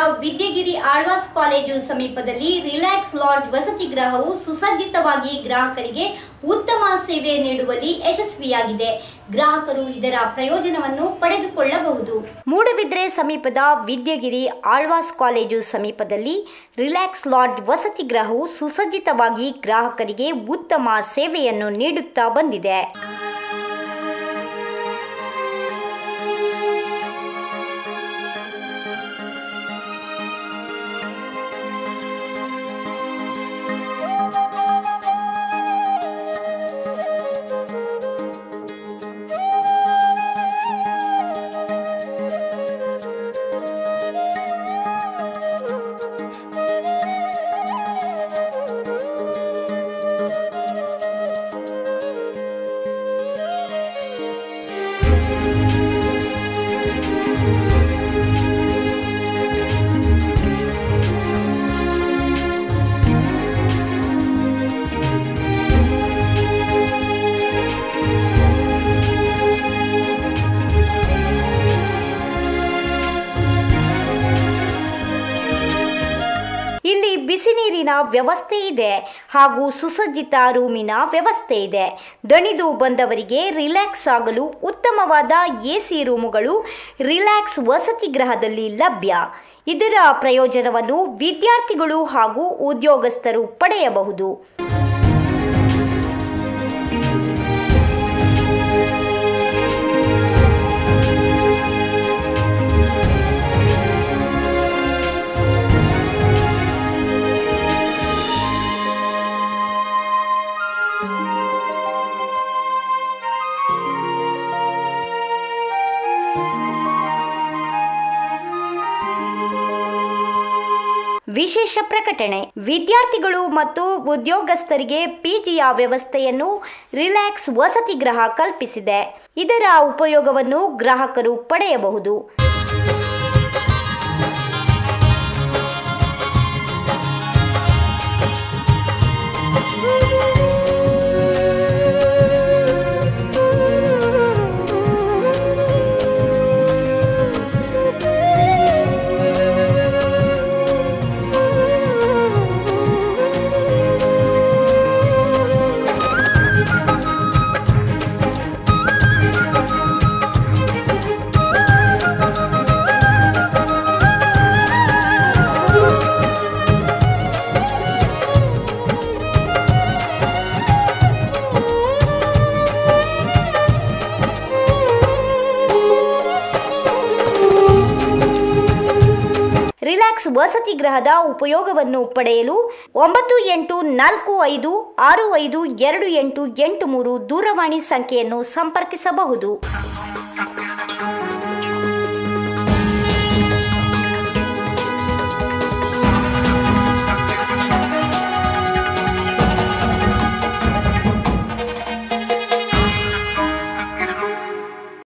ವಿದ್ಯಗಿರಿ Alva's college ಸಮೀಪದಲ್ಲಿ relax lodge ವಸತಿ ಗೃಹವು ಸುಸಜ್ಜಿತವಾಗಿ ಗ್ರಾಹಕರಿಗೆ ಉತ್ತಮ ಸೇವೆ ನೀಡುವಲ್ಲಿ ಯಶಸ್ವಿಯಾಗಿದೆ ಗ್ರಾಹಕರು ಇದರ ಪ್ರಯೋಜನವನ್ನು ಪಡೆದುಕೊಳ್ಳಬಹುದು ಮೂಡಬಿದ್ರೆ ಸಮೀಪದ ವಿದ್ಯಗಿರಿ ಆಳ್ವಾಸ್ ಕಾಲೇಜು ಸಮೀಪದಲ್ಲಿ ರಿಲ್ಯಾಕ್ಸ್ ಲಾಡ್ಜ್ ವಸತಿ ಗೃಹವು ಸುಸಜ್ಜಿತವಾಗಿ ಗ್ರಾಹಕರಿಗೆ ಉತ್ತಮ ಸೇವೆಯನ್ನು ನೀಡುತ್ತಾ ಬಂದಿದೆ ಇಲ್ಲಿ ಬಿಸಿ ನೀರಿನ ವ್ಯವಸ್ಥೆ ಇದೆ ಹಾಗೂ ಸುಸಜ್ಜಿತ ರೂಮಿನ ವ್ಯವಸ್ಥೆ ಇದೆ ದಣಿದು ಬಂದವರಿಗೆ ರಿಲ್ಯಾಕ್ಸ್ ಆಗಲು ಉತ್ತಮವಾದ ಎಸಿ ರೂಮುಗಳು ರಿಲ್ಯಾಕ್ಸ್ ವಸತಿ ಗೃಹದಲ್ಲಿ ಲಭ್ಯ ಇದರ ಪ್ರಯೋಜನವನ್ನು ವಿದ್ಯಾರ್ಥಿಗಳು ಹಾಗೂ ಉದ್ಯೋಗಸ್ಥರು ಪಡೆಯಬಹುದು ವಿಶೇಷ ಪ್ರಕಟಣೆ ವಿದ್ಯಾರ್ಥಿಗಳು ಮತ್ತು ಉದ್ಯೋಗಸ್ಥರಿಗೆ ಪಿಜಿಯ ವ್ಯವಸ್ಥೆಯನ್ನು ರಿಲ್ಯಾಕ್ಸ್ ವಸತಿ ಗೃಹ ಕಲ್ಪಿಸಿದೆ ಇದರ ಉಪಯೋಗವನ್ನು ಗ್ರಾಹಕರು ಪಡೆಯಬಹುದು ರಿಲ್ಯಾಕ್ಸ್ ವಸತಿ ಗೃಹದ ಉಪಯೋಗವನ್ನು ಪಡೆಯಲು ಒಂಬತ್ತು ಎಂಟು ನಾಲ್ಕು ಐದು ಆರು ಐದು ಎರಡು ಎಂಟು ಎಂಟು ಮೂರು ದೂರವಾಣಿ ಸಂಖ್ಯೆಯನ್ನು ಸಂಪರ್ಕಿಸಬಹುದು